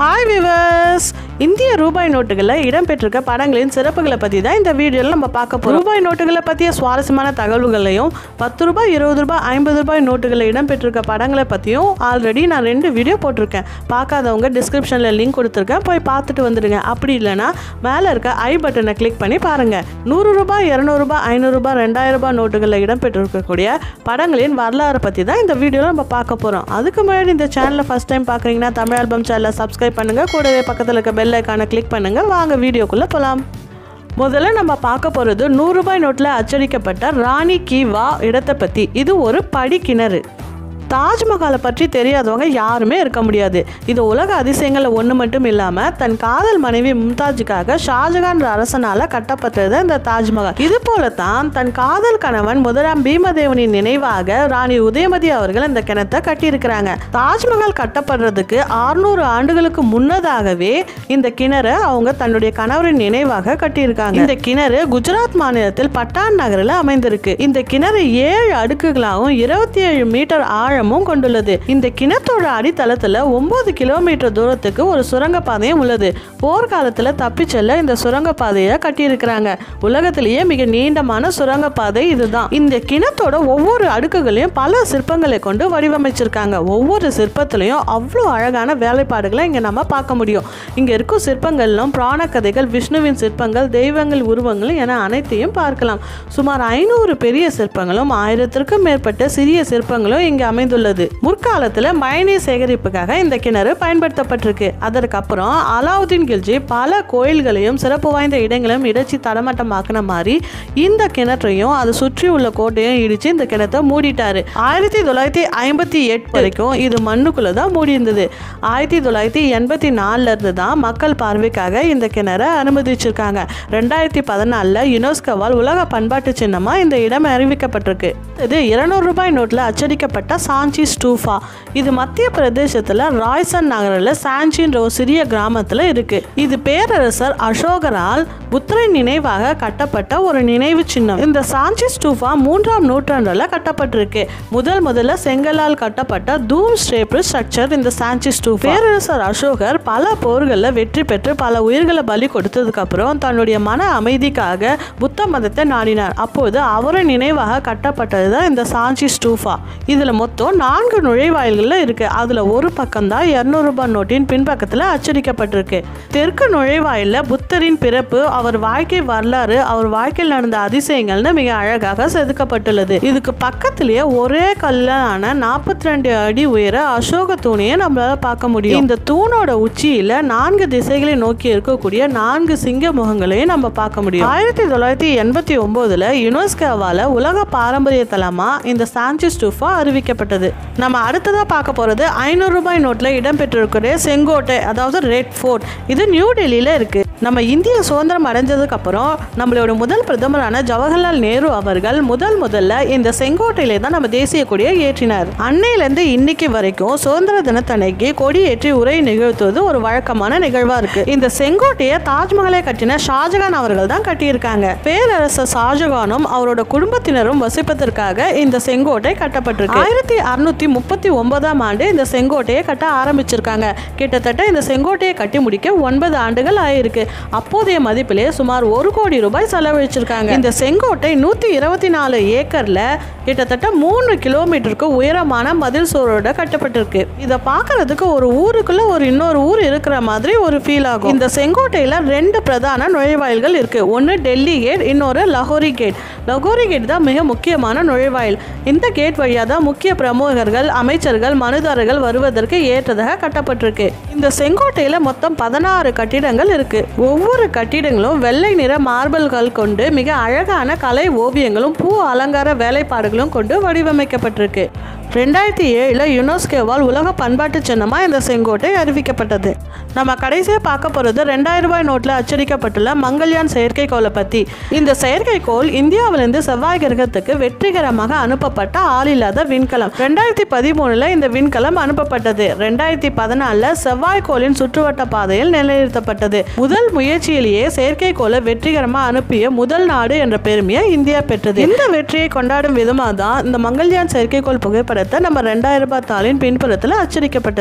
hi viewers இந்திய ரூபாய் நோட்டுகளில் இடம்பெற்றிருக்க படங்களின் சிறப்புகளை பற்றி தான் இந்த வீடியோவில் நம்ம பார்க்க போகிறோம் ரூபாய் நோட்டுகளை பற்றிய சுவாரஸ்யமான தகவல்களையும் பத்து ரூபாய் இருபது ரூபாய் ஐம்பது ரூபாய் நோட்டுகளில் இடம்பெற்றிருக்க படங்களை பற்றியும் ஆல்ரெடி நான் ரெண்டு வீடியோ போட்டிருக்கேன் பார்க்காதவங்க டிஸ்கிரிப்ஷனில் லிங்க் கொடுத்துருக்கேன் போய் பார்த்துட்டு வந்துடுங்க அப்படி இல்லைன்னா மேலே இருக்க ஐ பட்டனை கிளிக் பண்ணி பாருங்கள் நூறு ரூபாய் இரநூறுபா ஐநூறுரூபா ரெண்டாயிரம் ரூபாய் நோட்டுகளில் இடம்பெற்றிருக்கக்கூடிய படங்களின் வரலாறு பற்றி தான் இந்த வீடியோவில் நம்ம பார்க்க போகிறோம் அதுக்கு முன்னாடி இந்த சேனலை ஃபஸ்ட் டைம் பார்க்குறீங்கன்னா தமிழ் ஆல்பம் சேனலை சப்ஸ்கிரைப் பண்ணுங்கள் கூடவே பக்கத்தில் இருக்க பெல் ஐக்கானை கிளிக் பண்ணுங்கள் வாங்க வீடியோக்குள்ளே போகலாம் முதல்ல நம்ம பார்க்க போகிறது நூறு ரூபாய் நோட்டில் அச்சடிக்கப்பட்ட ராணி கி வா இடத்தை பற்றி இது ஒரு படிக்கிணறு தாஜ்மஹாலை பற்றி தெரியாதவங்க யாருமே இருக்க முடியாது இது உலக அதிசயங்களில் ஒன்று மட்டும் இல்லாமல் தன் காதல் மனைவி மும்தாஜுக்காக ஷாஜகான் அரசனால் கட்டப்பட்டது இந்த தாஜ்மஹால் இது போல தான் தன் காதல் கணவன் முதலாம் பீமதேவனின் நினைவாக ராணி உதயமதி அவர்கள் இந்த கிணத்தை கட்டியிருக்கிறாங்க தாஜ்மஹால் கட்டப்படுறதுக்கு 600 ஆண்டுகளுக்கு முன்னதாகவே இந்த கிணறு அவங்க தன்னுடைய கணவரின் நினைவாக கட்டியிருக்காங்க இந்த கிணறு குஜராத் மாநிலத்தில் பட்டான் நகரில் அமைந்திருக்கு இந்த கிணறு ஏழு அடுக்குகளாகவும் இருபத்தி ஏழு மீட்டர் ஆழமும் கொண்டுள்ளது இந்த கிணத்தோட அடித்தளத்துல ஒன்பது கிலோமீட்டர் தூரத்துக்கு ஒரு சுரங்கப்பாதையும் உள்ளது போர்க்காலத்துல தப்பிச் செல்ல இந்த சுரங்கப்பாதையை கட்டியிருக்கிறாங்க உலகத்திலேயே மிக நீண்டமான சுரங்கப்பாதை இதுதான் இந்த கிணத்தோட ஒவ்வொரு அடுக்குகளையும் பல சிற்பங்களை கொண்டு வடிவமைச்சிருக்காங்க ஒவ்வொரு சிற்பத்திலையும் அவ்வளோ அழகான வேலைப்பாடுகளை இங்க நம்ம பார்க்க முடியும் இங்க இருக்கும் சிற்பங்கள்லாம் புராண கதைகள் விஷ்ணுவின் சிற்பங்கள் தெய்வங்கள் உருவங்கள் என அனைத்தையும் பார்க்கலாம் சுமார் ஐநூறு பெரிய சிற்பங்களும் ஆயிரத்திற்கும் மேற்பட்ட சிறிய சிற்பங்களும் இங்கு அமைந்துள்ளது முற்காலத்துல மழைநீர் சேகரிப்புக்காக இந்த கிணறு பயன்படுத்தப்பட்டிருக்கு அதற்கப்புறம் அலாவுதீன் கில்ஜி பல கோயில்களையும் சிறப்பு வாய்ந்த இடங்களையும் இடிச்சு தடமட்டமாக்கின மாதிரி இந்த கிணற்றையும் அதை சுற்றி உள்ள கோட்டையும் இடிச்சு இந்த கிணத்தை மூடிட்டாரு ஆயிரத்தி தொள்ளாயிரத்தி ஐம்பத்தி எட்டு வரைக்கும் இது மண்ணுக்குள்ள தான் மூடி இருந்தது ஆயிரத்தி தொள்ளாயிரத்தி எண்பத்தி நாலுல இருந்து தான் மக்கள் பார்வைக்காக இந்த கிணறை அனுமதிச்சிருக்காங்க ரெண்டாயிரத்தி பதினாலில் யுனெஸ்கோவால் உலக பண்பாட்டு சின்னமா இந்த இடம் அறிவிக்கப்பட்டிருக்கு இது இருநூறு ரூபாய் நோட்டில் அச்சடிக்கப்பட்ட சாஞ்சி ஸ்டூஃபா இது மத்திய பிரதேசத்தில் ராய்சன் நகரில் சாஞ்சின்ற ஒரு சிறிய கிராமத்தில் இருக்கு இது பேரரசர் அசோகரால் புத்தரின் நினைவாக கட்டப்பட்ட ஒரு நினைவு சின்னம் இந்த சாஞ்சி ஸ்டூஃபா மூன்றாம் நூற்றாண்டுல கட்டப்பட்டிருக்கு முதல் முதல்ல செங்கலால் கட்டப்பட்ட தூம் ஸ்டேபிள் ஸ்ட்ரக்சர் இந்த சாஞ்சி ஸ்டூஃபா பேரரசர் அசோகர் பல போர்களில் வெற்றி பெற்று பல உயிர்களை பலி கொடுத்ததுக்கு அப்புறம் தன்னுடைய மன அமைதிக்காக புத்த மதத்தை நாடினார் அப்போது அவரின் நினைவாக கட்டப்பட்டது தான் இந்த சாஞ்சி ஸ்டூஃபா இதில் மொத்தம் நான்கு நுழைவாயில்கள் இருக்கு அதில் ஒரு பக்கம் தான் இரநூறு ரூபாய் நோட்டின் பின்பக்கத்தில் அச்சடிக்கப்பட்டிருக்கு தெற்கு நுழைவாயிலில் புத்தரின் பிறப்பு அவர் வாழ்க்கை வரலாறு அவர் வாழ்க்கையில் நடந்த அதிசயங்கள்னு மிக அழகாக செதுக்கப்பட்டுள்ளது இதுக்கு பக்கத்திலேயே ஒரே கல்லான நாற்பத்தி ரெண்டு அடி உயர அசோக தூணையை நம்மளால பார்க்க முடியும் இந்த தூணோட உச்சியில நான்கு திசைகளை நோக்கி இருக்கக்கூடிய நான்கு சிங்க முகங்களையும் நம்ம பார்க்க முடியும் ஆயிரத்தி தொள்ளாயிரத்தி எண்பத்தி ஒன்பதுல யுனெஸ்கோவால உலக பாரம்பரிய தலமா இந்த சாஞ்சி ஸ்டூஃபா அறிவிக்கப்பட்டது நம்ம அடுத்ததா பார்க்க போறது ஐநூறு ரூபாய் நோட்ல இடம்பெற்றிருக்கிற செங்கோட்டை அதாவது ரெட் ஃபோர்ட் இது நியூ டெல்லியில இருக்கு நம்ம இந்திய சுதந்திரம் அடைஞ்சதுக்கு அப்புறம் நம்மளோட முதல் பிரதமரான ஜவஹர்லால் நேரு அவர்கள் முதல் முதல்ல இந்த செங்கோட்டையில தான் நம்ம தேசிய கொடியை ஏற்றினார் அன்னையிலேருந்து இன்னைக்கு வரைக்கும் சுதந்திர தினத்தன்னைக்கு கொடி ஏற்றி உரை நிகழ்த்துவது ஒரு வழக்கமான நிகழ்வா இருக்கு இந்த செங்கோட்டையை தாஜ்மஹாலை கட்டின ஷாஜகான் அவர்கள் தான் கட்டியிருக்காங்க பேரரசர் ஷாஜகானும் அவரோட குடும்பத்தினரும் வசிப்பதற்காக இந்த செங்கோட்டை கட்டப்பட்டிருக்கு ஆயிரத்தி அறுநூத்தி முப்பத்தி ஒன்பதாம் ஆண்டு இந்த செங்கோட்டையை கட்ட ஆரம்பிச்சிருக்காங்க கிட்டத்தட்ட இந்த செங்கோட்டையை கட்டி முடிக்க ஒன்பது ஆண்டுகள் ஆயிருக்கு அப்போதைய மதிப்பிலே சுமார் ஒரு கோடி ரூபாய் செலவழிச்சிருக்காங்க இந்த செங்கோட்டை நூத்தி இருபத்தி நாலு ஏக்கர்ல கிட்டத்தட்ட மூணு கிலோமீட்டருக்கு உயரமான மதில் சோரோட கட்டப்பட்டிருக்கு இதை பார்க்கறதுக்கு ஒரு ஊருக்குள்ள ஒரு இன்னொரு ஊர் இருக்கிற மாதிரி ஒரு ஃபீல் ஆகும் இந்த செங்கோட்டையில ரெண்டு பிரதான நுழைவாயில்கள் இருக்கு ஒன்று டெல்லி கேட் இன்னொரு லஹோரி கேட் லஹோரி கேட் தான் மிக முக்கியமான நுழைவாயில் இந்த கேட் வழியாக தான் முக்கிய பிரமுகர்கள் அமைச்சர்கள் மனுதாரர்கள் வருவதற்கு ஏற்றதாக கட்டப்பட்டிருக்கு இந்த செங்கோட்டையில மொத்தம் பதினாறு கட்டிடங்கள் இருக்கு ஒவ்வொரு கட்டிடங்களும் வெள்ளை நிற மார்பிள்கள் கொண்டு மிக அழகான கலை ஓவியங்களும் பூ அலங்கார வேலைப்பாடுகளும் கொண்டு வடிவமைக்கப்பட்டிருக்கு ரெண்டாயிரத்தி ஏழில் யுனெஸ்கோவால் உலக பண்பாட்டு சின்னமாக இந்த செங்கோட்டை அறிவிக்கப்பட்டது நம்ம கடைசியாக பார்க்க போகிறது ரெண்டாயிரம் ரூபாய் நோட்டில் அச்சடிக்கப்பட்டுள்ள மங்கள்யான் செயற்கைக்கோளை பற்றி இந்த செயற்கைக்கோள் இந்தியாவிலிருந்து செவ்வாய் கிரகத்துக்கு வெற்றிகரமாக அனுப்பப்பட்ட ஆளில்லாத விண்கலம் ரெண்டாயிரத்தி பதிமூணில் இந்த விண்கலம் அனுப்பப்பட்டது ரெண்டாயிரத்தி பதினாலில் செவ்வாய்க்கோளின் சுற்றுவட்ட பாதையில் நிலைநிறுத்தப்பட்டது முதல் முயற்சியிலேயே செயற்கைக்கோளை வெற்றிகரமாக அனுப்பிய முதல் நாடு என்ற பெருமையை இந்தியா பெற்றது இந்த வெற்றியை கொண்டாடும் விதமாக தான் இந்த மங்கள்யான் செயற்கைக்கோள் புகைப்படத்தை நம்ம ரெண்டாயிரம் ரூபாய் தாளின் பின்புறத்தில் அச்சடிக்கப்பட்டது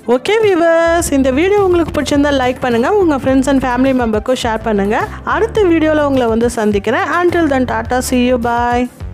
ஓகே வியூவர்ஸ் இந்த வீடியோ உங்களுக்கு பிடிச்சிருந்தா லைக் பண்ணுங்கள் உங்கள் ஃப்ரெண்ட்ஸ் அண்ட் ஃபேமிலி மெம்பருக்கும் ஷேர் பண்ணுங்கள் அடுத்த வீடியோவில் உங்களை வந்து சந்திக்கிறேன் until then tata see you bye